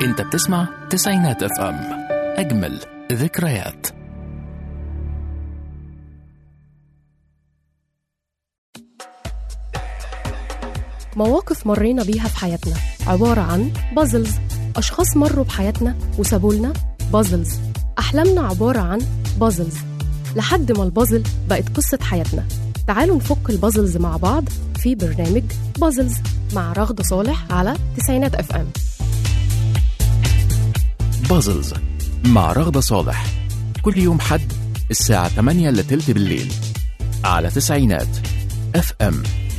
انت بتسمع تسعينات اف ام اجمل ذكريات مواقف مرينا بيها في حياتنا عبارة عن بازلز أشخاص مروا بحياتنا وسابوا لنا بازلز أحلامنا عبارة عن بازلز لحد ما البازل بقت قصة حياتنا تعالوا نفك البازلز مع بعض في برنامج بازلز مع رغد صالح على تسعينات اف ام بازلز مع رغدة صالح كل يوم حد الساعة 8 إلا تلت بالليل على تسعينات اف ام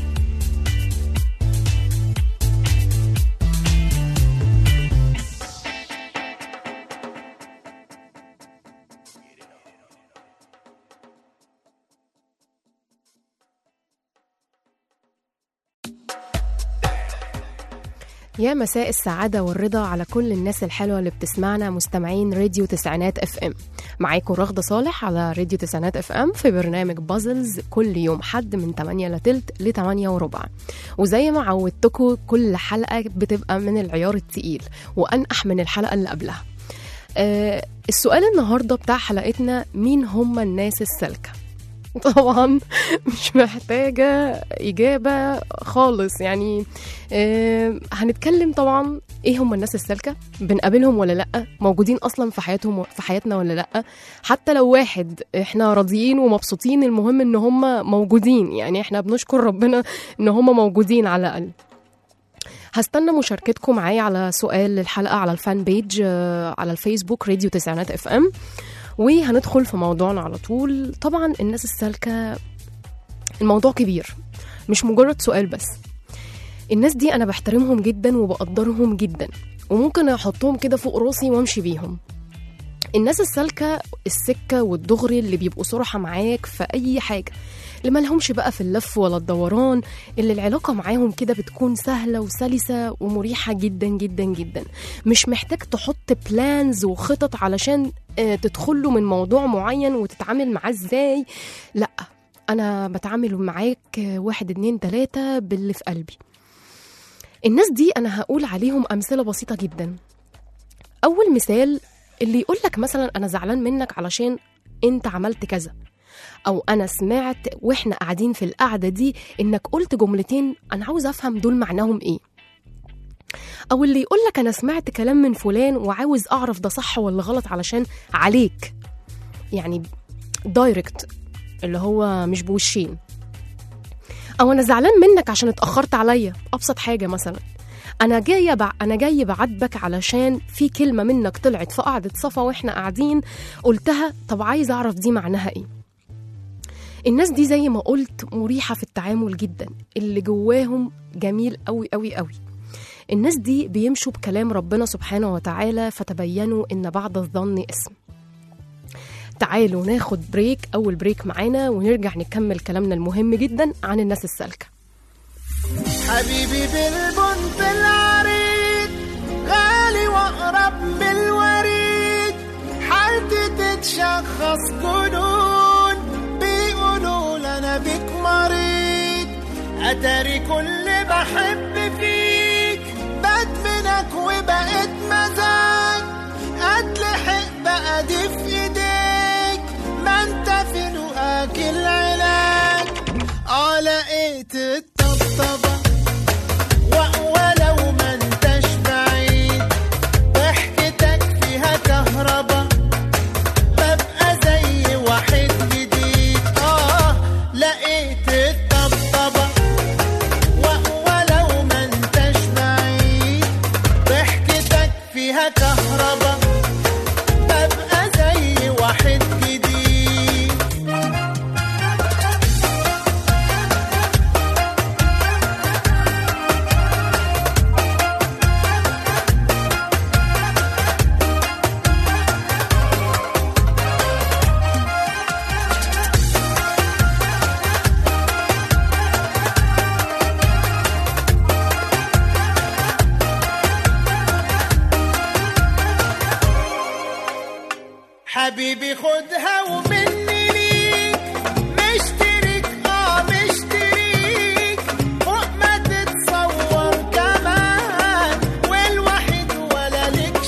يا مساء السعادة والرضا على كل الناس الحلوة اللي بتسمعنا مستمعين راديو تسعينات اف ام معاكم رغدة صالح على راديو تسعينات اف ام في برنامج بازلز كل يوم حد من 8 لتلت ل 8 وربع وزي ما عودتكم كل حلقة بتبقى من العيار التقيل وأنقح من الحلقة اللي قبلها آه السؤال النهاردة بتاع حلقتنا مين هم الناس السالكة طبعا مش محتاجة إجابة خالص يعني آه هنتكلم طبعا ايه هم الناس السالكة بنقابلهم ولا لأ موجودين أصلا في حياتهم في حياتنا ولا لأ حتى لو واحد احنا راضيين ومبسوطين المهم ان هم موجودين يعني احنا بنشكر ربنا ان هم موجودين على الأقل هستنى مشاركتكم معايا على سؤال الحلقة على الفان بيج آه، على الفيسبوك راديو تسعينات اف ام وهندخل في موضوعنا على طول طبعا الناس السالكة الموضوع كبير مش مجرد سؤال بس الناس دي انا بحترمهم جدا وبقدرهم جدا وممكن احطهم كده فوق راسي وامشي بيهم الناس السالكة السكة والدغري اللي بيبقوا صراحة معاك في أي حاجة اللي مالهمش بقى في اللف ولا الدوران اللي العلاقة معاهم كده بتكون سهلة وسلسة ومريحة جدا جدا جدا مش محتاج تحط بلانز وخطط علشان آه، تدخله من موضوع معين وتتعامل معاه ازاي لا أنا بتعامل معاك آه، واحد اتنين تلاتة باللي في قلبي الناس دي أنا هقول عليهم أمثلة بسيطة جدا أول مثال اللي يقول لك مثلا انا زعلان منك علشان انت عملت كذا او انا سمعت واحنا قاعدين في القعده دي انك قلت جملتين انا عاوز افهم دول معناهم ايه او اللي يقول لك انا سمعت كلام من فلان وعاوز اعرف ده صح ولا غلط علشان عليك يعني دايركت اللي هو مش بوشين او انا زعلان منك عشان اتاخرت عليا ابسط حاجه مثلا انا جايه بع... انا جاي بعاتبك علشان في كلمه منك طلعت في قعده صفا واحنا قاعدين قلتها طب عايز اعرف دي معناها ايه الناس دي زي ما قلت مريحه في التعامل جدا اللي جواهم جميل قوي قوي قوي الناس دي بيمشوا بكلام ربنا سبحانه وتعالى فتبينوا ان بعد الظن اسم تعالوا ناخد بريك اول بريك معانا ونرجع نكمل كلامنا المهم جدا عن الناس السالكه حبيبي بالبنت العريض غالي واقرب من الوريد حالتي تتشخص جنون بيقولوا لنا بيك مريض اتاري كل بحب فيك بدمنك وبقيت مزاج اتلحق بقى دي في ايديك ما انت في لقاك العلاج اه لقيت الطبطبة و- ولو ما انتش بعيد ضحكتك فيها كهربا ببقى زي واحد جديد اه لقيت الطبطبة و- ولو ما انتش بعيد ضحكتك فيها كهربا ببقى زي واحد جديد حبيبي خدها ومني ليك مشترك اه مشتريك فوق ما تتصور كمان والوحيد ولا لك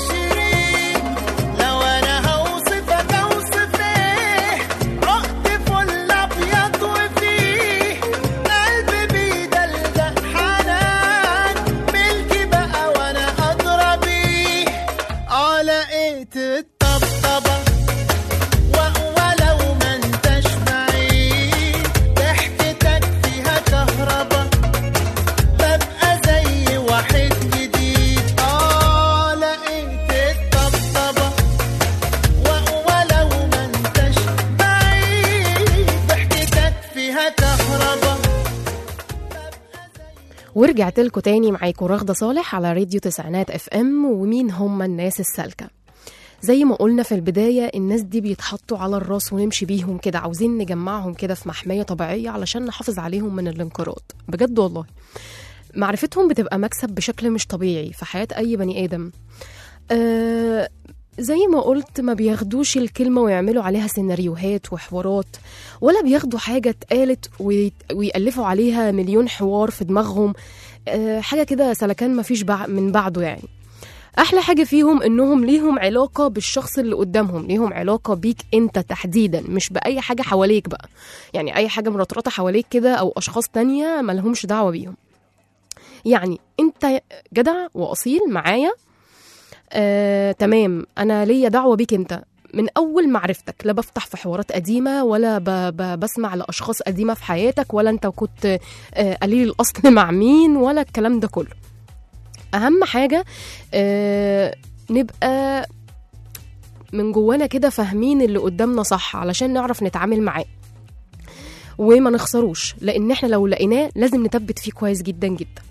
ورجعت لكم تاني معاكم رغدة صالح على راديو تسعينات اف ام ومين هم الناس السالكة زي ما قلنا في البداية الناس دي بيتحطوا على الراس ونمشي بيهم كده عاوزين نجمعهم كده في محمية طبيعية علشان نحافظ عليهم من الانقراض بجد والله معرفتهم بتبقى مكسب بشكل مش طبيعي في حياة أي بني آدم أه زي ما قلت ما بياخدوش الكلمة ويعملوا عليها سيناريوهات وحوارات ولا بياخدوا حاجة اتقالت ويت- ويألفوا عليها مليون حوار في دماغهم أه حاجة كده سلكان ما فيش بع- من بعده يعني احلى حاجه فيهم انهم ليهم علاقه بالشخص اللي قدامهم ليهم علاقه بيك انت تحديدا مش باي حاجه حواليك بقى يعني اي حاجه مرطرطه حواليك كده او اشخاص تانية ملهمش دعوه بيهم يعني انت جدع واصيل معايا آه، تمام انا ليا دعوه بيك انت من اول معرفتك لا بفتح في حوارات قديمه ولا ب... ب... بسمع لاشخاص قديمه في حياتك ولا انت كنت آه، قليل الاصل مع مين ولا الكلام ده كله اهم حاجه آه نبقى من جوانا كده فاهمين اللي قدامنا صح علشان نعرف نتعامل معاه وما نخسروش لان احنا لو لقيناه لازم نثبت فيه كويس جدا جدا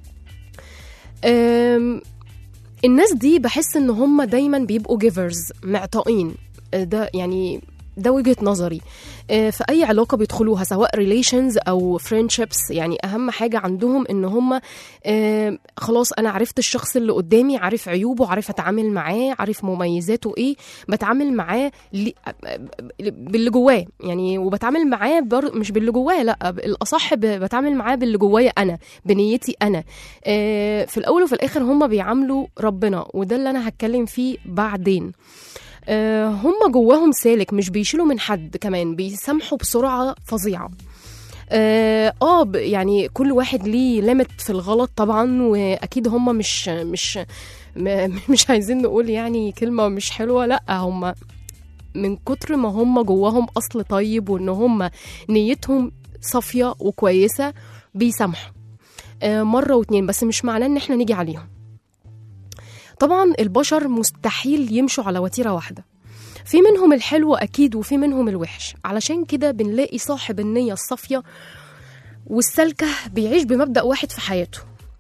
آم، الناس دي بحس ان هم دايما بيبقوا جيفرز معطائين آه، ده يعني ده وجهة نظري آه، في أي علاقة بيدخلوها سواء ريليشنز أو فريندشيبس يعني أهم حاجة عندهم إن هم آه، خلاص أنا عرفت الشخص اللي قدامي عارف عيوبه عارف أتعامل معاه عارف مميزاته إيه بتعامل معاه لي- باللي جواه يعني وبتعامل معاه بر... مش باللي جواه لا الأصح ب- بتعامل معاه باللي جوايا أنا بنيتي أنا آه، في الأول وفي الآخر هم بيعاملوا ربنا وده اللي أنا هتكلم فيه بعدين آه، هم جواهم سالك مش بيشيلوا من حد كمان بيسامحوا بسرعة فظيعة اه آه، ب- يعني كل واحد ليه ليميت في الغلط طبعا واكيد هم مش مش م- مش عايزين نقول يعني كلمة مش حلوة لا هم من كتر ما هم جواهم اصل طيب وان هم نيتهم صافية وكويسة بيسامحوا آه، مرة واتنين بس مش معناه ان احنا نيجي عليهم طبعا البشر مستحيل يمشوا على وتيرة واحدة في منهم الحلو أكيد وفي منهم الوحش علشان كده بنلاقي صاحب النية الصافية والسالكة بيعيش بمبدأ واحد في حياته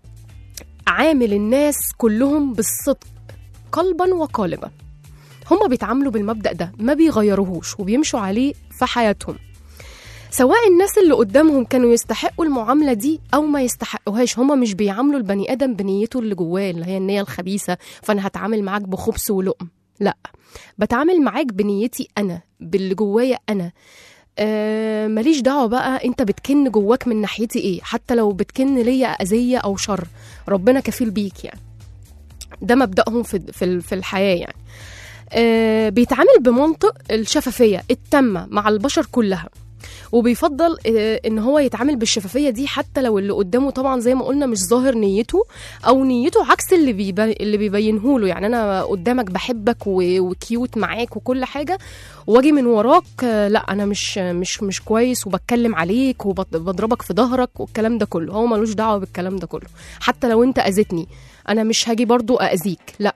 عامل الناس كلهم بالصدق قلبا وقالبا هما بيتعاملوا بالمبدأ ده ما بيغيروهوش وبيمشوا عليه في حياتهم سواء الناس اللي قدامهم كانوا يستحقوا المعاملة دي أو ما يستحقوهاش هما مش بيعاملوا البني آدم بنيته اللي جواه اللي هي النية الخبيثة فأنا هتعامل معاك بخبث ولقم لا بتعامل معاك بنيتي أنا باللي جوايا أنا آه ماليش دعوة بقى انت بتكن جواك من ناحيتي ايه حتى لو بتكن ليا أذية أو شر ربنا كفيل بيك يعني ده مبدأهم في في في الحياة يعني آه بيتعامل بمنطق الشفافية التامة مع البشر كلها وبيفضل آه، ان هو يتعامل بالشفافيه دي حتى لو اللي قدامه طبعا زي ما قلنا مش ظاهر نيته او نيته عكس اللي بيبي اللي بيبينه له يعني انا قدامك بحبك و- وكيوت معاك وكل حاجه واجي من وراك آه، لا انا مش مش مش كويس وبتكلم عليك وبضربك في ظهرك والكلام ده كله هو ملوش دعوه بالكلام ده كله حتى لو انت اذيتني انا مش هاجي برضو اذيك لا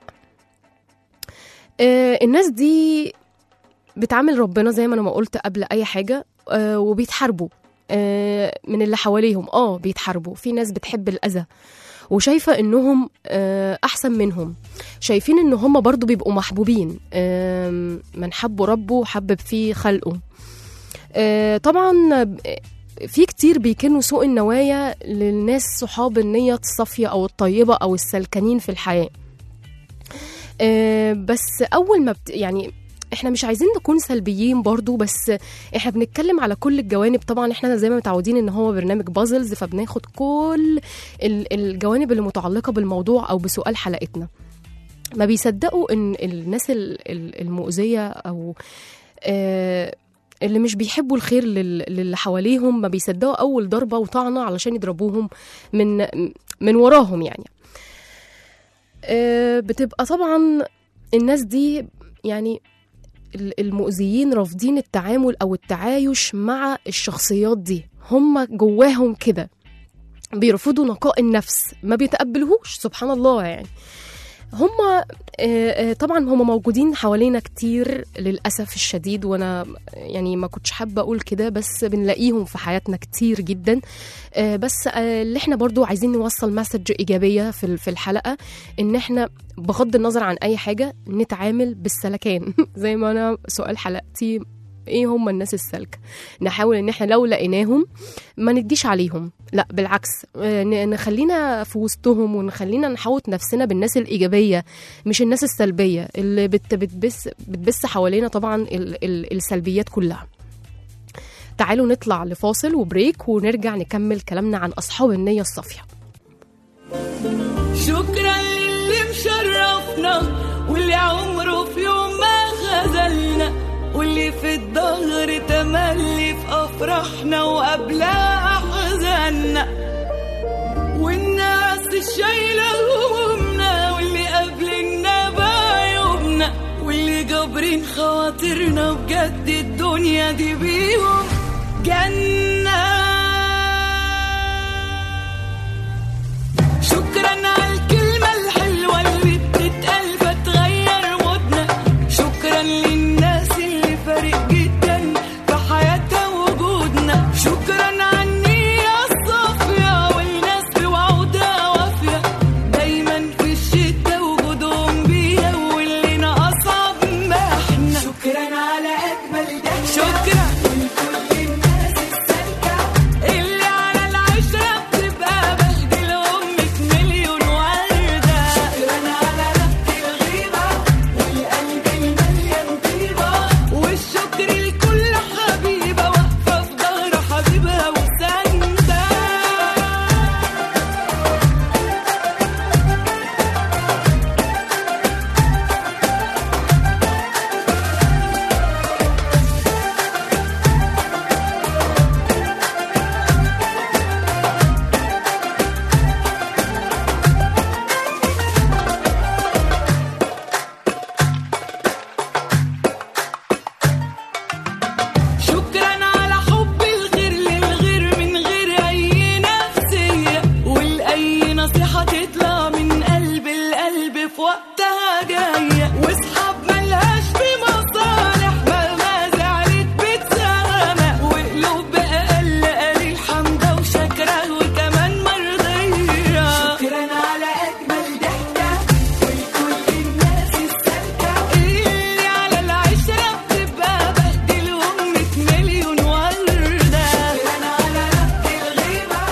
آه، الناس دي بتعامل ربنا زي ما انا ما قلت قبل اي حاجه آه، وبيتحاربوا آه، من اللي حواليهم اه بيتحاربوا في ناس بتحب الاذى وشايفه انهم آه، احسن منهم شايفين ان هم برضو بيبقوا محبوبين آم، من حبوا ربه حبب فيه خلقه آه، طبعا ب- في كتير بيكنوا سوء النوايا للناس صحاب النية الصافية أو الطيبة أو السلكانين في الحياة آه، بس أول ما بت يعني احنا مش عايزين نكون سلبيين برضو بس احنا بنتكلم على كل الجوانب طبعا احنا زي ما متعودين ان هو برنامج بازلز فبناخد كل ال- الجوانب اللي متعلقة بالموضوع او بسؤال حلقتنا ما بيصدقوا ان الناس ال- ال- المؤذية او آه، اللي مش بيحبوا الخير لل- للي حواليهم ما بيصدقوا اول ضربة وطعنة علشان يضربوهم من من وراهم يعني آه، بتبقى طبعا الناس دي يعني ال- المؤذيين رافضين التعامل او التعايش مع الشخصيات دي هم جواهم كده بيرفضوا نقاء النفس ما بيتقبلهوش سبحان الله يعني هم طبعا هم موجودين حوالينا كتير للاسف الشديد وانا يعني ما كنتش حابه اقول كده بس بنلاقيهم في حياتنا كتير جدا آه، بس آه، اللي احنا برضو عايزين نوصل مسج ايجابيه في ال- في الحلقه ان احنا بغض النظر عن اي حاجه نتعامل بالسلكان زي ما انا سؤال حلقتي ايه هم الناس السالكه نحاول ان احنا لو لقيناهم ما نديش عليهم لا بالعكس آه، ن- نخلينا في وسطهم ونخلينا نحوط نفسنا بالناس الايجابيه مش الناس السلبيه اللي بت بتبث بتبث حوالينا طبعا ال ال السلبيات كلها تعالوا نطلع لفاصل وبريك ونرجع نكمل كلامنا عن اصحاب النيه الصافيه شكرا للي مشرفنا واللي عمره في يوم ما خذلنا واللي في الظهر تملي في افراحنا وقبلها احزاننا والناس الشايله همومنا واللي قابلنا بعيوبنا واللي جابرين خواطرنا بجد الدنيا دي بيهم جنة شكرا على الكلمة الحلوة اللي بتتقال فتغير مودنا شكرا للناس اللي فارق جدا في حياتها وجودنا شكرا على النية الصافية والناس بوعودها وافية دايما في الشتا وجودهم بيها واللي أصعب ما احنا شكرا على أجمل ده شكرا لكل الناس السالكة اللي على العشرة بتبقى بهدل أمك مليون وردة شكرا على ربط الغيبة والقلب المليان طيبة والشكر لكل حبيبة واقفة في ظهر حبيبها وساندة شكرا على حب الغير للغير من غير اي نفسيه والاي نصيحه تطلع من قلب القلب في وقتها جايه واصحاب ملهاش في مصالح مهما زعلت بتسامح وقلوب بأقل قليل حمده وشكره وكمان مرضيه شكرا على اجمل ضحكه ولكل الناس السالكه اللي على العشره بتبقى بهدل امك مليون ورده شكرا على ربط الغيبه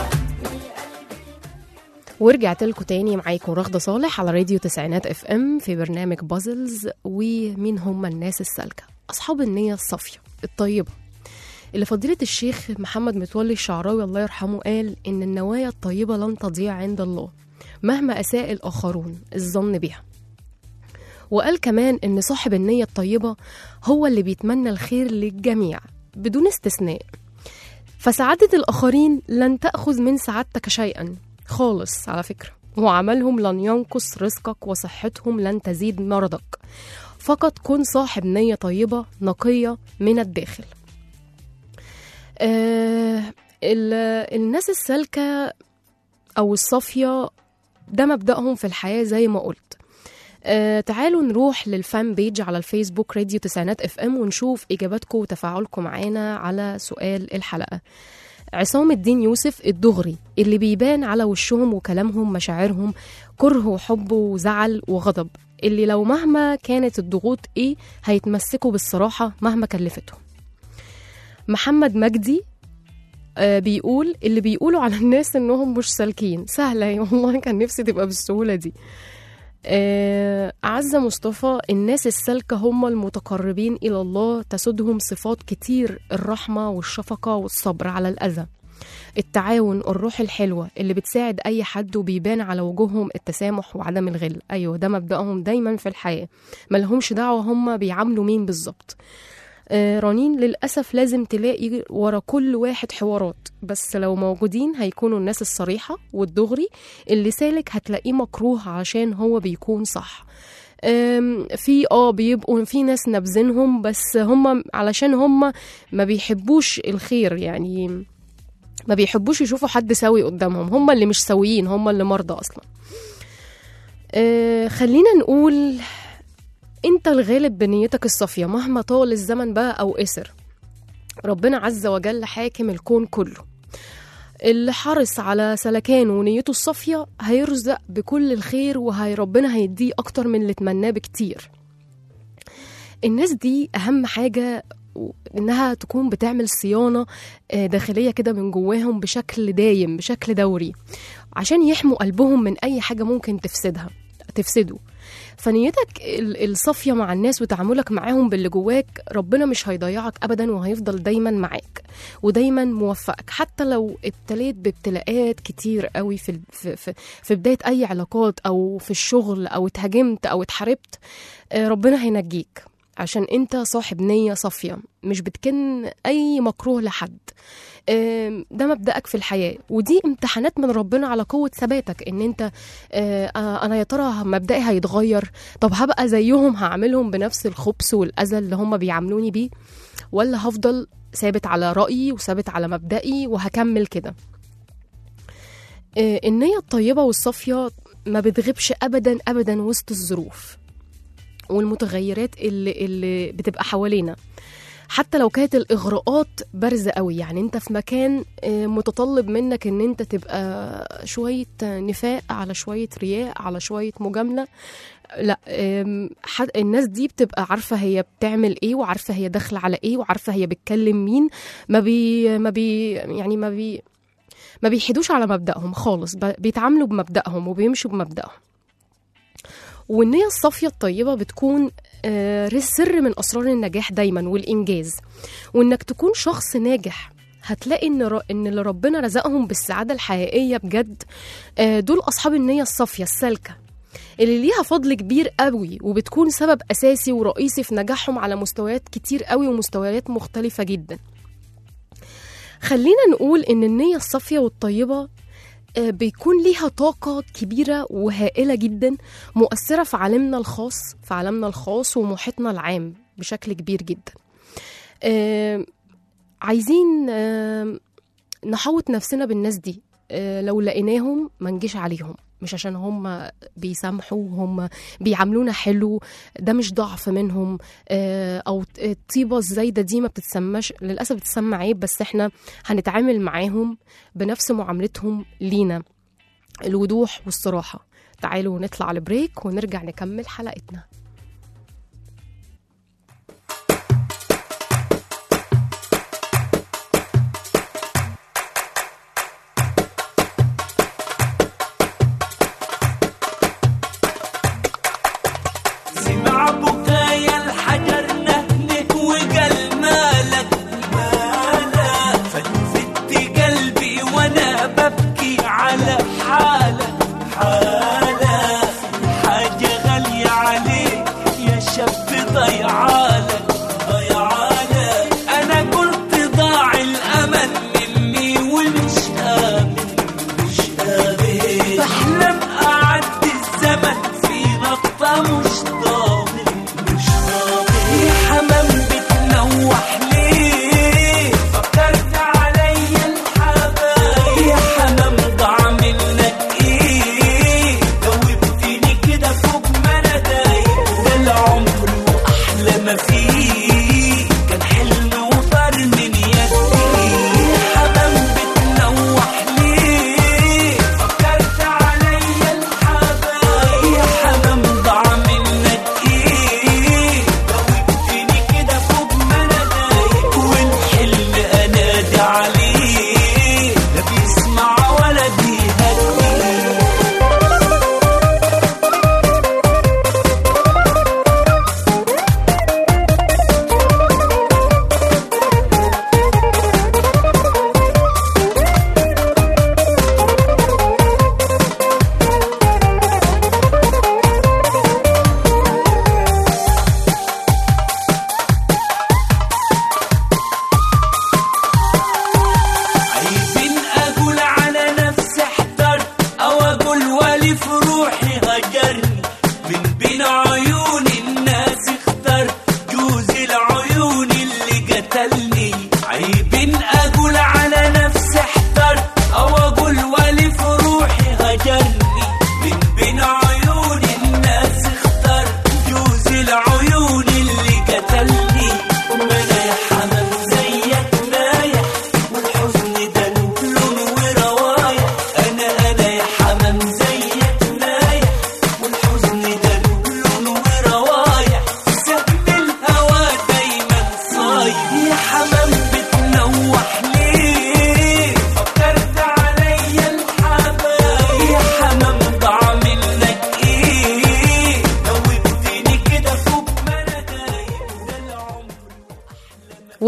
ورجعت لكم تاني معاكم رغدة صالح على راديو تسعينات اف ام في برنامج بازلز ومين هم الناس السالكة أصحاب النية الصافية الطيبة اللي فضيلة الشيخ محمد متولي الشعراوي الله يرحمه قال إن النوايا الطيبة لن تضيع عند الله مهما أساء الآخرون الظن بها وقال كمان إن صاحب النية الطيبة هو اللي بيتمنى الخير للجميع بدون استثناء فسعادة الآخرين لن تأخذ من سعادتك شيئا خالص على فكرة وعملهم لن ينقص رزقك وصحتهم لن تزيد مرضك فقط كن صاحب نية طيبة نقية من الداخل آه ال- الناس السالكة أو الصافية ده مبدأهم في الحياة زي ما قلت آه تعالوا نروح للفان بيج على الفيسبوك راديو تسعينات اف ام ونشوف اجاباتكم وتفاعلكم معانا على سؤال الحلقه عصام الدين يوسف الدغري اللي بيبان على وشهم وكلامهم مشاعرهم كره وحب وزعل وغضب اللي لو مهما كانت الضغوط ايه هيتمسكوا بالصراحه مهما كلفتهم محمد مجدي آه، بيقول اللي بيقولوا على الناس انهم مش سالكين سهله والله كان نفسي تبقى بالسهوله دي آه، أعز مصطفى الناس السالكة هم المتقربين إلى الله تسودهم صفات كتير الرحمة والشفقة والصبر على الأذى التعاون الروح الحلوة اللي بتساعد أي حد وبيبان على وجوههم التسامح وعدم الغل أيوة ده مبدأهم دايما في الحياة ملهمش دعوة هم بيعاملوا مين بالظبط آه، رنين للأسف لازم تلاقي ورا كل واحد حوارات بس لو موجودين هيكونوا الناس الصريحة والدغري اللي سالك هتلاقيه مكروه عشان هو بيكون صح أم، في اه بيبقوا في ناس نابذينهم بس هم علشان هم ما بيحبوش الخير يعني ما بيحبوش يشوفوا حد سوي قدامهم هم اللي مش سويين هم اللي مرضى اصلا آه خلينا نقول انت الغالب بنيتك الصافية مهما طال الزمن بقى او قصر ربنا عز وجل حاكم الكون كله اللي حرص على سلكانه ونيته الصافية هيرزق بكل الخير وهي ربنا هيديه أكتر من اللي تمناه بكتير الناس دي أهم حاجة و- إنها تكون بتعمل صيانة آه، داخلية كده من جواهم بشكل دايم بشكل دوري عشان يحموا قلبهم من أي حاجة ممكن تفسدها تفسده فنيتك ال- الصافية مع الناس وتعاملك معاهم باللي جواك ربنا مش هيضيعك أبدا وهيفضل دايما معاك ودايما موفقك حتى لو ابتليت بابتلاءات كتير قوي في في في, في بدايه اي علاقات او في الشغل او اتهاجمت او اتحاربت آه، ربنا هينجيك عشان انت صاحب نيه صافيه مش بتكن اي مكروه لحد آم، ده مبدأك في الحياة ودي امتحانات من ربنا على قوة ثباتك ان انت آه، آه، انا يا ترى مبدئي هيتغير طب هبقى زيهم هعملهم بنفس الخبث والأذى اللي هم بيعاملوني بيه ولا هفضل ثابت على رأيي وثابت على مبدئي وهكمل كده آه، النية الطيبة والصافية ما بتغيبش أبدا أبدا وسط الظروف والمتغيرات اللي, اللي بتبقى حوالينا حتى لو كانت الإغراءات بارزة قوي يعني أنت في مكان آه، متطلب منك أن أنت تبقى شوية نفاق على شوية رياء على شوية مجاملة لا آم، حد الناس دي بتبقى عارفة هي بتعمل ايه وعارفة هي داخلة على ايه وعارفة هي بتكلم مين ما بي ما بي يعني ما بي ما بيحيدوش على مبدأهم خالص ب- بيتعاملوا بمبدأهم وبيمشوا بمبدأهم والنية الصافية الطيبة بتكون آه، سر من أسرار النجاح دايما والإنجاز وإنك تكون شخص ناجح هتلاقي ان ر... ان اللي ربنا رزقهم بالسعاده الحقيقيه بجد آه، دول اصحاب النيه الصافيه السالكه اللي ليها فضل كبير قوي وبتكون سبب اساسي ورئيسي في نجاحهم على مستويات كتير قوي ومستويات مختلفه جدا خلينا نقول ان النيه الصافيه والطيبه آه، بيكون ليها طاقة كبيرة وهائلة جدا مؤثرة في عالمنا الخاص في عالمنا الخاص ومحيطنا العام بشكل كبير جدا آه، عايزين آه، نحوط نفسنا بالناس دي آه، لو لقيناهم ما نجيش عليهم مش عشان هم بيسامحوا هم بيعاملونا حلو ده مش ضعف منهم آه، او الطيبه الزايده دي ما بتتسماش للاسف بتتسمى عيب بس احنا هنتعامل معاهم بنفس معاملتهم لينا الوضوح والصراحه تعالوا نطلع على بريك ونرجع نكمل حلقتنا سمع بكايا الحجر نهنك وقال مالك مالك فلفت قلبي وانا ببكي على حالك حالك حاجة غالية عليك يا شاب ضيعالك ضيعالك انا قلت ضاع الامل مني ومش امن مش قابل بحلم أعدي الزمن في نقطة مش ضامن مش ضامن يا حمام بتنوح ليه فكرت عليا الحبايب يا حمام ضاع منك ايه جاوبتني كده فوق ما انا دايق ده العمر واحلى ما فيه كان حلم وطار من يدي يا حمام بتنوح ليه فكرت عليا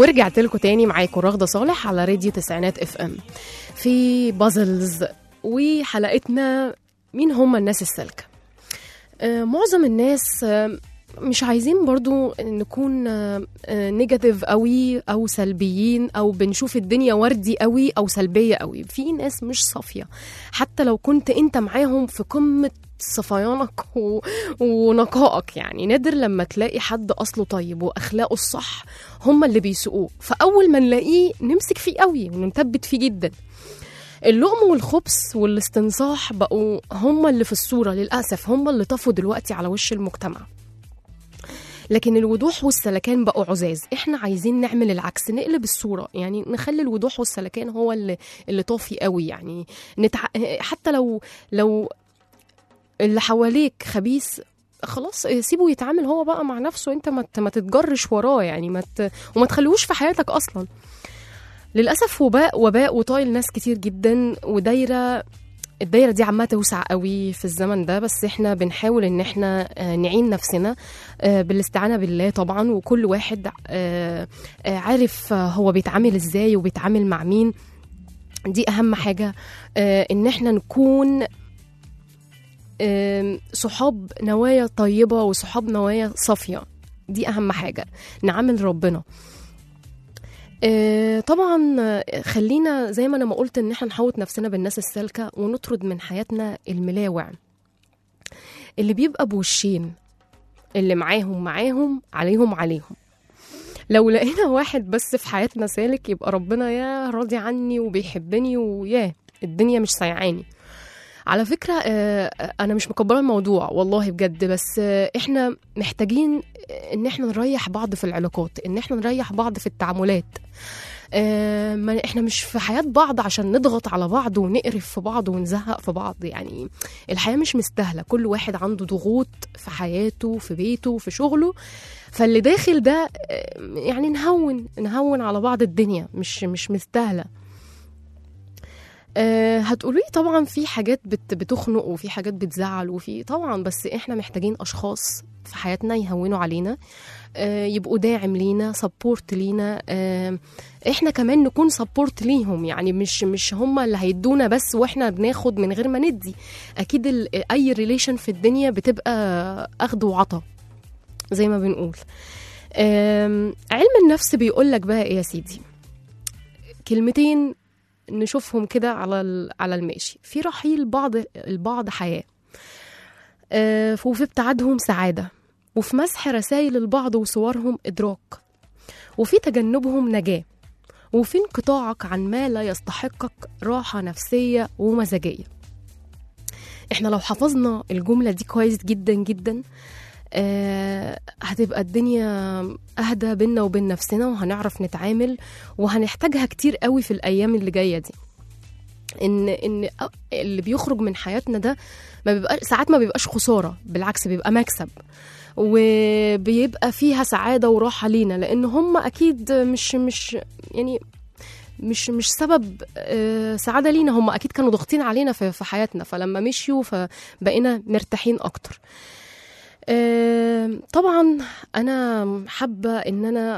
ورجعت لكم تاني معاكم رغدة صالح على راديو تسعينات اف ام في بازلز وحلقتنا مين هم الناس السالكة آه معظم الناس آه مش عايزين برضو نكون نيجاتيف قوي او سلبيين او بنشوف الدنيا وردي قوي او سلبيه قوي في ناس مش صافيه حتى لو كنت انت معاهم في قمه صفيانك و... ونقائك يعني نادر لما تلاقي حد اصله طيب واخلاقه الصح هم اللي بيسوقوه فاول ما نلاقيه نمسك فيه قوي ونثبت فيه جدا اللؤم والخبث والاستنصاح بقوا هم اللي في الصوره للاسف هم اللي طفوا دلوقتي على وش المجتمع لكن الوضوح والسلكان بقوا عزاز احنا عايزين نعمل العكس نقلب الصوره يعني نخلي الوضوح والسلكان هو اللي اللي طافي قوي يعني نتع... حتى لو لو اللي حواليك خبيث خلاص سيبه يتعامل هو بقى مع نفسه انت ما ما تتجرش وراه يعني ما ت... وما تخليهوش في حياتك اصلا للاسف وباء وباء وطايل ناس كتير جدا ودايره الدايره دي عماله توسع قوي في الزمن ده بس احنا بنحاول ان احنا نعين نفسنا بالاستعانه بالله طبعا وكل واحد عارف هو بيتعامل ازاي وبيتعامل مع مين دي اهم حاجه ان احنا نكون صحاب نوايا طيبه وصحاب نوايا صافيه دي اهم حاجه نعامل ربنا طبعا خلينا زي ما انا ما قلت ان احنا نحوط نفسنا بالناس السالكه ونطرد من حياتنا الملاوع اللي بيبقى بوشين اللي معاهم معاهم عليهم عليهم لو لقينا واحد بس في حياتنا سالك يبقى ربنا يا راضي عني وبيحبني وياه الدنيا مش سايعاني على فكرة أنا مش مكبرة الموضوع والله بجد بس إحنا محتاجين إن إحنا نريح بعض في العلاقات إن إحنا نريح بعض في التعاملات ما إحنا مش في حياة بعض عشان نضغط على بعض ونقرف في بعض ونزهق في بعض يعني الحياة مش مستاهلة كل واحد عنده ضغوط في حياته في بيته في شغله فاللي داخل ده يعني نهون نهون على بعض الدنيا مش مش مستاهله أه هتقولوا لي طبعا في حاجات بت بتخنق وفي حاجات بتزعل وفي طبعا بس احنا محتاجين اشخاص في حياتنا يهونوا علينا أه يبقوا داعم لينا سبورت لينا أه احنا كمان نكون سبورت ليهم يعني مش مش هم اللي هيدونا بس واحنا بناخد من غير ما ندي اكيد اي ريليشن في الدنيا بتبقى اخد وعطا زي ما بنقول علم النفس بيقول لك بقى ايه يا سيدي كلمتين نشوفهم كده على على الماشي في رحيل بعض البعض حياه آه وفي ابتعادهم سعاده وفي مسح رسائل البعض وصورهم ادراك وفي تجنبهم نجاه وفي انقطاعك عن ما لا يستحقك راحه نفسيه ومزاجيه احنا لو حفظنا الجمله دي كويس جدا جدا آه هتبقى الدنيا اهدى بينا وبين نفسنا وهنعرف نتعامل وهنحتاجها كتير قوي في الايام اللي جايه دي ان ان اللي بيخرج من حياتنا ده ما بيبقى ساعات ما بيبقاش خساره بالعكس بيبقى مكسب وبيبقى فيها سعاده وراحه لينا لان هم اكيد مش مش يعني مش مش سبب سعاده لينا هم اكيد كانوا ضاغطين علينا في حياتنا فلما مشيوا فبقينا مرتاحين اكتر طبعا انا حابه ان انا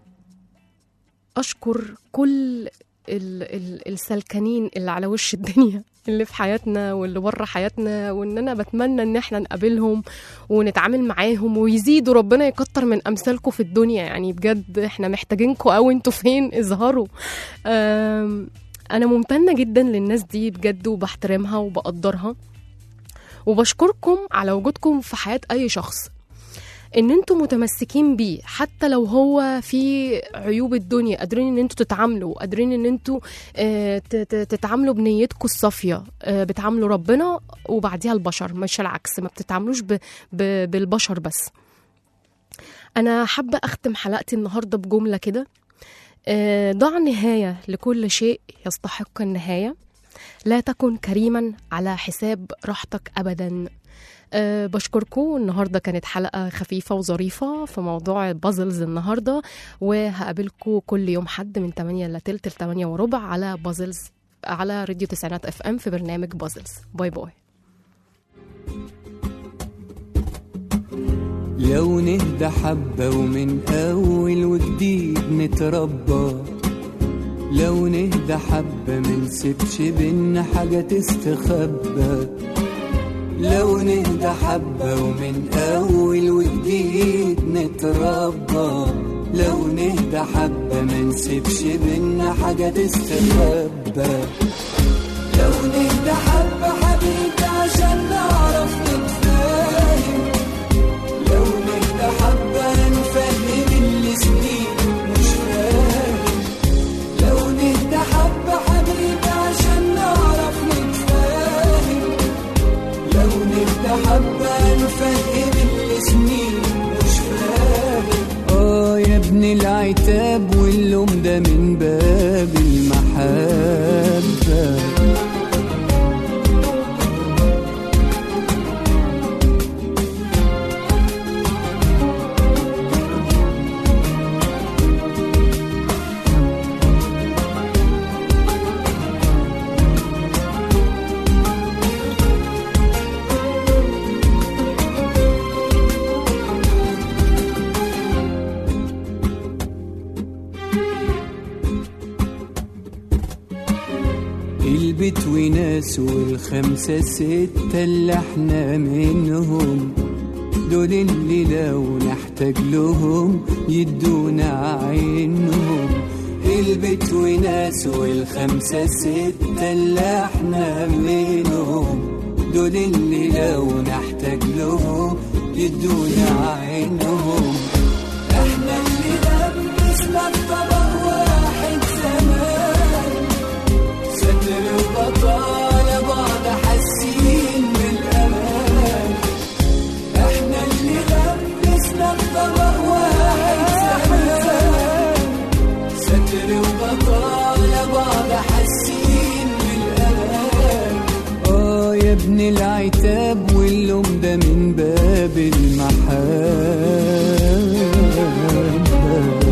اشكر كل السلكانين اللي على وش الدنيا اللي في حياتنا واللي بره حياتنا وان انا بتمنى ان احنا نقابلهم ونتعامل معاهم ويزيدوا ربنا يكتر من امثالكم في الدنيا يعني بجد احنا محتاجينكم قوي انتوا فين اظهروا انا ممتنه جدا للناس دي بجد وبحترمها وبقدرها وبشكركم على وجودكم في حياة أي شخص ان انتوا متمسكين بيه حتى لو هو في عيوب الدنيا قادرين ان انتوا تتعاملوا قادرين ان انتوا اه تتعاملوا بنيتكم الصافيه اه بتعاملوا ربنا وبعديها البشر مش العكس ما بتتعاملوش ب ب بالبشر بس انا حابه اختم حلقتي النهارده بجمله كده اه ضع نهايه لكل شيء يستحق النهايه لا تكن كريما على حساب راحتك ابدا أه بشكركم النهاردة كانت حلقة خفيفة وظريفة في موضوع بازلز النهاردة وهقابلكم كل يوم حد من 8 لتلت ل 8 وربع على بازلز على راديو تسعينات اف ام في برنامج بازلز باي باي لو نهدى حبة ومن أول وجديد نتربى لو نهدى حبة منسيبش بينا حاجة تستخبى لو نهدى حبة ومن أول وجديد نتربى لو نهدى حبة منسيبش بينا حاجة تستخبى لو نهدى حبة حبيبي عشان نعرف نتفاهم لو نهدى حبة نفهم اللي سنين مش فاهم لو نهدى حبة حبيبي عشان نعرف نتفاهم لو نهدى حبة نفهم اللي سنين مش فاهم اه يا ابن العتاب واللوم ده من باب المحبة البيت وناس والخمسة ستة اللي احنا منهم دول اللي لو نحتاج لهم يدونا عينهم البيت وناس والخمسة ستة اللي احنا منهم دول اللي لو نحتاج لهم يدونا عينهم احنا اللي لبسنا الطبق واحد زمان ستر وبطالة بعض حاسين بالأمان احنا اللي لبسنا الطبق واحد زمان ستر وبطالة بعض حاسين بالأمان اه يا ابن العتاب واللوم ده من باب المحبة